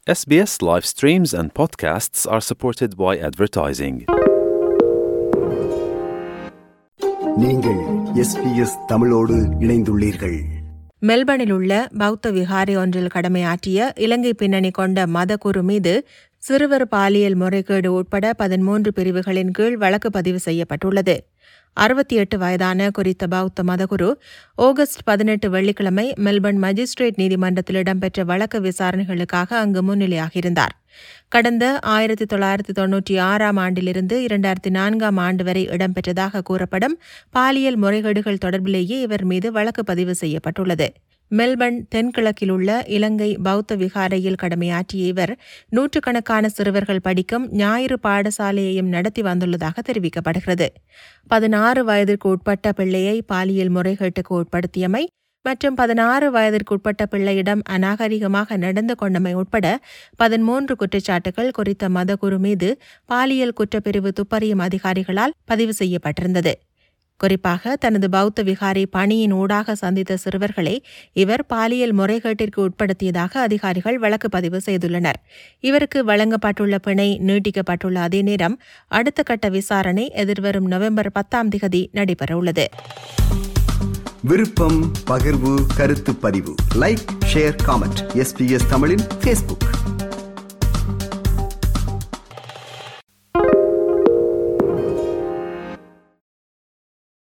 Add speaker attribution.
Speaker 1: SBS live streams and podcasts are supported by advertising.
Speaker 2: நீங்கள் SBS தமிழோடு இணைந்துள்ளீர்கள்
Speaker 3: மெல்பர்னில் உள்ள பௌத்த விகாரை ஒன்றில் கடமையாற்றிய இலங்கை பின்னணி கொண்ட மதகுரு மீது சிறுவர் பாலியல் முறைகேடு உட்பட பதிமூன்று பிரிவுகளின் கீழ் வழக்கு பதிவு செய்யப்பட்டுள்ளது அறுபத்தி எட்டு வயதான குறித்த பௌத்த மதகுரு ஆகஸ்ட் பதினெட்டு வெள்ளிக்கிழமை மெல்பர்ன் மஜிஸ்ட்ரேட் நீதிமன்றத்தில் இடம்பெற்ற வழக்கு விசாரணைகளுக்காக அங்கு முன்னிலையாகியிருந்தார் கடந்த ஆயிரத்தி தொள்ளாயிரத்தி தொன்னூற்றி ஆறாம் ஆண்டிலிருந்து இரண்டாயிரத்தி நான்காம் ஆண்டு வரை இடம்பெற்றதாக கூறப்படும் பாலியல் முறைகேடுகள் தொடர்பிலேயே இவர் மீது வழக்கு பதிவு செய்யப்பட்டுள்ளது மெல்பர்ன் தென்கிழக்கில் உள்ள இலங்கை பௌத்த விகாரையில் கடமையாற்றிய இவர் நூற்றுக்கணக்கான சிறுவர்கள் படிக்கும் ஞாயிறு பாடசாலையையும் நடத்தி வந்துள்ளதாக தெரிவிக்கப்படுகிறது பதினாறு வயதிற்கு உட்பட்ட பிள்ளையை பாலியல் முறைகேட்டுக்கு உட்படுத்தியமை மற்றும் பதினாறு வயதிற்குட்பட்ட பிள்ளையிடம் அநாகரிகமாக நடந்து கொண்டமை உட்பட பதிமூன்று குற்றச்சாட்டுகள் குறித்த மதகுரு மீது பாலியல் குற்றப்பிரிவு துப்பறியும் அதிகாரிகளால் பதிவு செய்யப்பட்டிருந்தது குறிப்பாக தனது பௌத்த விகாரை பணியின் ஊடாக சந்தித்த சிறுவர்களை இவர் பாலியல் முறைகேட்டிற்கு உட்படுத்தியதாக அதிகாரிகள் வழக்கு பதிவு செய்துள்ளனர் இவருக்கு வழங்கப்பட்டுள்ள பிணை நீட்டிக்கப்பட்டுள்ள அதே நேரம் அடுத்த கட்ட விசாரணை எதிர்வரும் நவம்பர் பத்தாம் திகதி நடைபெறவுள்ளது
Speaker 2: விருப்பம் பகிர்வு கருத்து பதிவு லைக் ஷேர் காமெண்ட் எஸ்பிஎஸ் தமிழின் ஃபேஸ்புக்